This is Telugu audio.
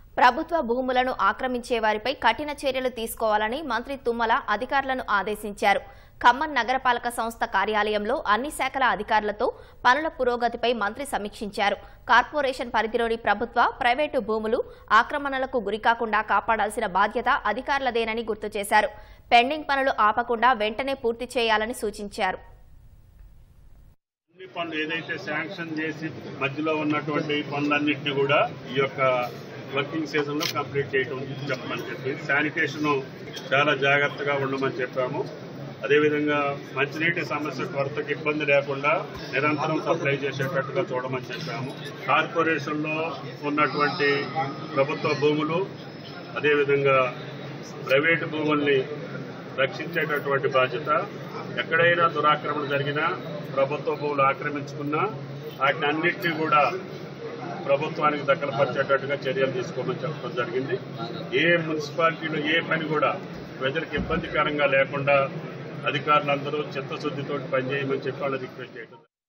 ప్రభుత్వ భూములను ఆక్రమించే వారిపై కఠిన చర్యలు తీసుకోవాలని మంత్రి తుమ్మల అధికారులను ఆదేశించారు ఖమ్మం నగరపాలక సంస్థ కార్యాలయంలో అన్ని శాఖల అధికారులతో పనుల పురోగతిపై మంత్రి సమీక్షించారు కార్పొరేషన్ పరిధిలోని ప్రభుత్వ ప్రైవేటు భూములు ఆక్రమణలకు గురికాకుండా కాపాడాల్సిన బాధ్యత అధికారులదేనని గుర్తు చేశారు పెండింగ్ పనులు ఆపకుండా వెంటనే పూర్తి చేయాలని సూచించారు అన్ని పనులు ఏదైతే శాంక్షన్ చేసి మధ్యలో ఉన్నటువంటి పనులన్నింటినీ కూడా ఈ యొక్క వర్కింగ్ సీజన్ లో కంప్లీట్ చేయడం చెప్పమని చెప్పి శానిటేషన్ చాలా జాగ్రత్తగా ఉండమని చెప్పాము అదేవిధంగా మంచినీటి సమస్య కొరతకు ఇబ్బంది లేకుండా నిరంతరం సప్లై చేసేటట్టుగా చూడమని చెప్పాము కార్పొరేషన్ లో ఉన్నటువంటి ప్రభుత్వ భూములు అదేవిధంగా ప్రైవేటు భూముల్ని రక్షించేటటువంటి బాధ్యత ఎక్కడైనా దురాక్రమణ జరిగినా ప్రభుత్వ భూములు ఆక్రమించుకున్నా వాటిని అన్నింటినీ కూడా ప్రభుత్వానికి దక్కలపరిచేటట్టుగా చర్యలు తీసుకోమని చెప్పడం జరిగింది ఏ మున్సిపాలిటీలో ఏ పని కూడా ప్రజలకు ఇబ్బందికరంగా లేకుండా అధికారులందరూ చిత్తశుద్ధితో పనిచేయమని చెప్పి వాళ్ళు రిక్వెస్ట్ చేయడం